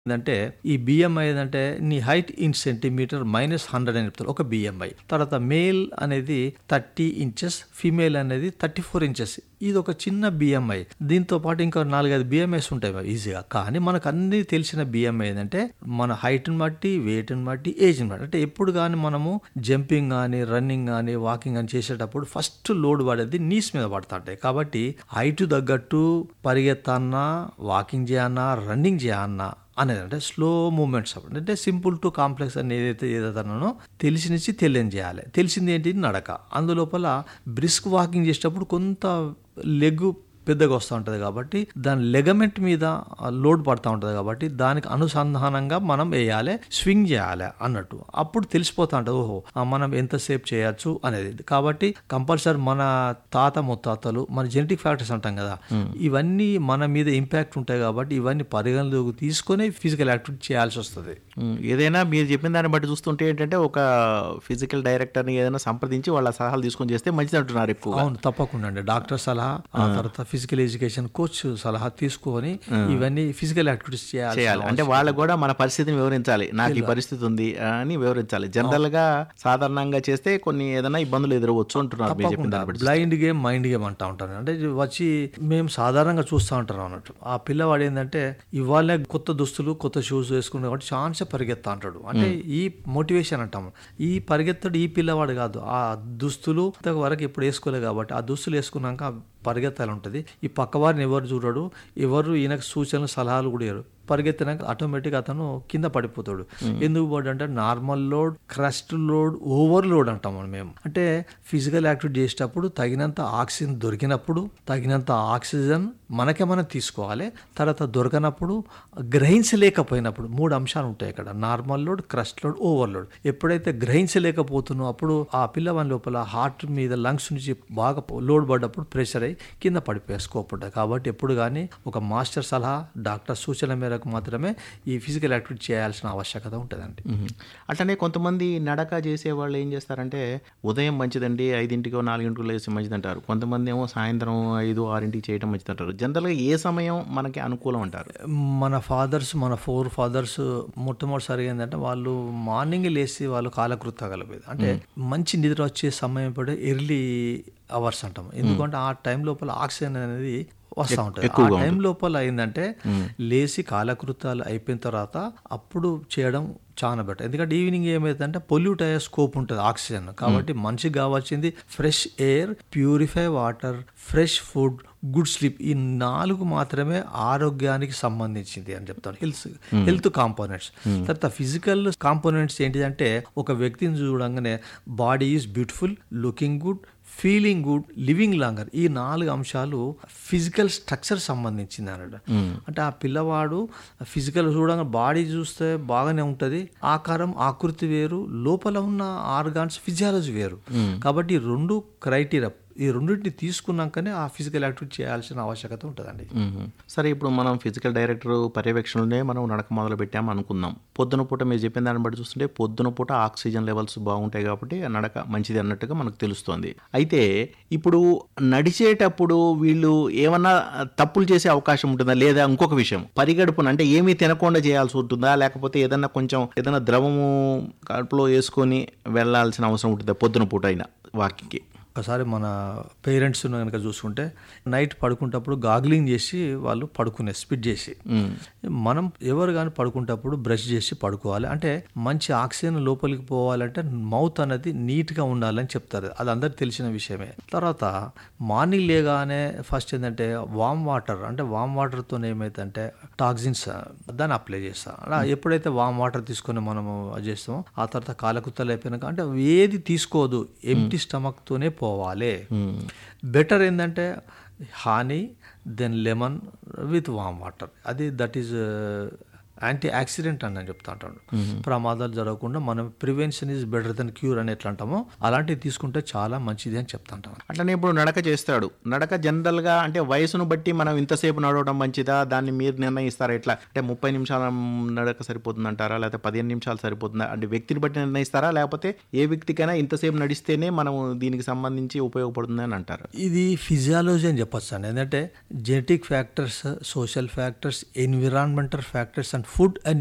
ఏంటంటే ఈ బిఎంఐ ఏంటంటే నీ height in centimetre minus hundred అని చెప్తారు ఒక బిఎంఐ తర్వాత మేల్ అనేది థర్టీ ఇంచెస్ ఫీమేల్ అనేది థర్టీ ఫోర్ ఇంచెస్ ఇది ఒక చిన్న బిఎంఐ దీంతో పాటు ఇంకా నాలుగైదు బిఎంఐస్ ఉంటాయి మరి ఈజీగా కానీ మనకు అన్ని తెలిసిన బిఎంఐ ఏంటంటే మన హైట్ని బట్టి వెయిట్ని బట్టి ఏజ్ని బట్టి అంటే ఎప్పుడు కానీ మనము జంపింగ్ కానీ రన్నింగ్ కానీ వాకింగ్ కానీ చేసేటప్పుడు ఫస్ట్ లోడ్ పడేది నీస్ మీద పడుతుంటాయి కాబట్టి హైట్ తగ్గట్టు పరిగెత్తన్నా వాకింగ్ చేయన్నా రన్నింగ్ చేయన్నా అనేది అంటే స్లో మూమెంట్స్ అంటే సింపుల్ టు కాంప్లెక్స్ అని ఏదైతే ఏదైతే తెలిసి నుంచి తెలియని చేయాలి తెలిసింది ఏంటి నడక అందులోపల బ్రిస్క్ వాకింగ్ చేసేటప్పుడు కొంత లెగ్ పెద్దగా వస్తూ ఉంటుంది కాబట్టి దాని లెగమెంట్ మీద లోడ్ పడుతూ ఉంటుంది కాబట్టి దానికి అనుసంధానంగా మనం వేయాలి స్వింగ్ చేయాలి అన్నట్టు అప్పుడు తెలిసిపోతూ ఉంటుంది ఓహో ఆ మనం ఎంతసేపు చేయొచ్చు అనేది కాబట్టి కంపల్సరీ మన తాత ముత్తాతలు మన జెనెటిక్ ఫ్యాక్టర్స్ అంటాం కదా ఇవన్నీ మన మీద ఇంపాక్ట్ ఉంటాయి కాబట్టి ఇవన్నీ పరిగణలోకి తీసుకొని ఫిజికల్ యాక్టివిటీ చేయాల్సి వస్తుంది ఉమ్, ఏదైనా మీరు చెప్పిన దాన్ని బట్టి చూస్తుంటే ఏంటంటే ఒక ఫిజికల్ డైరెక్టర్ని ఏదైనా సంప్రదించి వాళ్ళ సలహాలు తీసుకొని చేస్తే మంచిది అంటున్నారు ఎక్కువ అవును తప్పకుండా అండి డాక్టర్ సలహా ఆ తర్వాత ఫిజికల్ ఎడ్యుకేషన్ కోచ్ సలహా తీసుకొని ఇవన్నీ ఫిజికల్ యాక్టివిటీస్ చేయాలి చేయాలి అంటే వాళ్ళకు కూడా మన పరిస్థితిని వివరించాలి నాకు ఈ పరిస్థితి ఉంది అని వివరించాలి జనరల్ గా సాధారణంగా చేస్తే కొన్ని ఏదైనా ఇబ్బందులు ఎదురవచ్చు అంటున్నారు మీరు చెప్పిన దాన్ని బట్టి బ్లైండ్ గేమ్ మైండ్ గేమ్ అంటా ఉంటారు అంటే ఇది వచ్చి మేము సాధారణంగా చూస్తూ ఉంటాం అన్నట్టు ఆ పిల్లవాడు ఏంటంటే ఇవాళ కొత్త దుస్తులు కొత్త షూస్ వేసుకునే కాబట్టి ఛాన్స్ పరిగెత్తా అంటాడు అంటే ఈ మోటివేషన్ అంటాం ఈ పరిగెత్తడు ఈ పిల్లవాడు కాదు ఆ దుస్తులు వరకు ఎప్పుడు వేసుకోలేదు కాబట్టి ఆ దుస్తులు వేసుకున్నాక పరిగెత్తాలి ఉంటుంది ఈ పక్కవారిని ఎవరు చూడడు ఎవరు ఈయనకు సూచనలు సలహాలు కూడా ఇవ్వరు పరిగెత్తినాక ఆటోమేటిక్ అతను కింద పడిపోతాడు ఎందుకు పడి అంటే normal load crust load overload అంటాం మనం మేము అంటే ఫిజికల్ యాక్టివిటీ చేసేటప్పుడు తగినంత ఆక్సిజన్ దొరికినప్పుడు తగినంత ఆక్సిజన్ మనకే మనం తీసుకోవాలి తర్వాత దొరకనప్పుడు గ్రహించలేకపోయినప్పుడు మూడు అంశాలు ఉంటాయి ఇక్కడ normal load crust load overload ఎప్పుడైతే గ్రహించలేకపోతున్నో అప్పుడు ఆ పిల్లవాని లోపల హార్ట్ మీద లంగ్స్ నుంచి బాగా లోడ్ పడ్డప్పుడు ప్రెషర్ అయ్యి కింద పడిపోయే స్కోప్ ఉంటుంది కాబట్టి ఎప్పుడు కానీ ఒక మాస్టర్ సలహా డాక్టర్ సూచన మేరకు మాత్రమే ఈ ఫిజికల్ యాక్టివిటీ చేయాల్సిన ఆవశ్యకత ఉంటుందండి మ్మ్. అట్లనే కొంతమంది నడక చేసే వాళ్ళు ఏం చేస్తారంటే ఉదయం మంచిదండి ఐదింటికో నాలుగింటికో లేచి మంచిది అంటారు కొంతమంది ఏమో సాయంత్రం ఐదు ఆరింటికి చేయడం మంచిది అంటారు జనరల్గా ఏ సమయం మనకి అనుకూలం అంటారు మన ఫాదర్స్ మన ఫోర్ ఫాదర్స్ మొట్టమొదటిసారి ఏంటంటే వాళ్ళు మార్నింగ్ లేచి వాళ్ళు కాలకృతగలపోయేది అంటే మంచి నిద్ర వచ్చే సమయం పడే ఎర్లీ అవర్స్ అంటాం ఎందుకంటే ఆ టైం లోపల ఆక్సిజన్ అనేది వస్తూ ఉంటుంది ఆ టైం లోపల ఏంటంటే లేచి కాలకృతాలు అయిపోయిన తర్వాత అప్పుడు చేయడం చాలా బెటర్ ఎందుకంటే ఈవినింగ్ ఏమైందంటే పొల్యూట్ అయ్యే స్కోప్ ఉంటుంది ఆక్సిజన్ కాబట్టి మనిషికి కావాల్సింది fresh air purify water fresh food good sleep ఈ నాలుగు మాత్రమే ఆరోగ్యానికి సంబంధించింది అని చెప్తాను హెల్త్ హెల్త్ కాంపోనెంట్స్ తర్వాత ఫిజికల్ కాంపోనెంట్స్ ఏంటిదంటే ఒక వ్యక్తిని చూడంగానే body is beautiful looking good feeling good living longer ఈ నాలుగు అంశాలు ఫిజికల్ స్ట్రక్చర్ సంబంధించింది అన్నట్టు అంటే ఆ పిల్లవాడు ఫిజికల్ చూడంగా బాడీ చూస్తే బాగానే ఉంటుంది ఆకారం ఆకృతి వేరు లోపల ఉన్న ఆర్గాన్స్ ఫిజియాలజీ వేరు కాబట్టి ఈ రెండు క్రైటీరియా ఈ రెండింటిని తీసుకున్నాకనే ఆ ఫిజికల్ యాక్టివిటీ చేయాల్సిన ఆవశ్యకత ఉంటుందండి మ్మ్. సరే ఇప్పుడు మనం ఫిజికల్ డైరెక్టర్ పర్యవేక్షణలోనే మనం నడక మొదలు పెట్టాము అనుకుందాం పొద్దున పూట మీరు చెప్పిన దాన్ని బట్టి చూస్తుంటే పొద్దున పూట ఆక్సిజన్ లెవెల్స్ బాగుంటాయి కాబట్టి ఆ నడక మంచిది అన్నట్టుగా మనకు తెలుస్తుంది అయితే ఇప్పుడు నడిచేటప్పుడు వీళ్ళు ఏమన్నా తప్పులు చేసే అవకాశం ఉంటుందా లేదా ఇంకొక విషయం పరిగడుపున అంటే ఏమీ తినకుండా చేయాల్సి ఉంటుందా లేకపోతే ఏదన్నా కొంచెం ఏదైనా ద్రవము కడుపులో వేసుకొని వెళ్ళాల్సిన అవసరం ఉంటుందా పొద్దున పూట అయినా వాకింగ్కి ఒకసారి మన పేరెంట్స్ కనుక చూసుకుంటే నైట్ పడుకుంటప్పుడు గాగ్లింగ్ చేసి వాళ్ళు పడుకునే స్పిట్ చేసి మనం ఎవరు కానీ పడుకుంటప్పుడు బ్రష్ చేసి పడుకోవాలి అంటే మంచి ఆక్సిజన్ లోపలికి పోవాలంటే మౌత్ అనేది నీట్గా ఉండాలని చెప్తారు అది అందరికి తెలిసిన విషయమే తర్వాత మార్నింగ్ లేగానే ఫస్ట్ ఏంటంటే వామ్ వాటర్ అంటే వామ్ వాటర్తో ఏమైతుందంటే టాక్సిన్స్ దాన్ని అప్లై చేస్తాం అలా ఎప్పుడైతే వామ్ వాటర్ తీసుకొని మనము అది చేస్తామో ఆ తర్వాత కాలకుత్తలు అయిపోయినాక అంటే ఏది తీసుకోదు ఎంటీ స్టమక్తోనే పోవాలి బెటర్ ఏంటంటే honey then lemon with warm water అది దట్ ఈజ్ యాంటీ యాక్సిడెంట్ అని నేను చెప్తా ఉంటాను ప్రమాదాలు జరగకుండా మనం prevention is better than cure అని ఎట్లా అంటామో అలాంటివి తీసుకుంటే చాలా మంచిది అని చెప్తా ఉంటాను అట్లనే ఇప్పుడు నడక చేస్తాడు నడక జనరల్గా అంటే వయసును బట్టి మనం ఇంతసేపు నడవడం మంచిదా దాన్ని మీరు నిర్ణయిస్తారా ఎట్లా అంటే ముప్పై నిమిషాల నడక సరిపోతుంది అంటారా లేకపోతే పదిహేను నిమిషాలు సరిపోతుందా అంటే వ్యక్తిని బట్టి నిర్ణయిస్తారా లేకపోతే ఏ వ్యక్తికైనా ఇంతసేపు నడిస్తేనే మనం దీనికి సంబంధించి ఉపయోగపడుతుంది అని అంటారు ఇది ఫిజియాలజీ అని చెప్పొచ్చు అండి ఎందుకంటే genetic factors social factors environmental factors and food and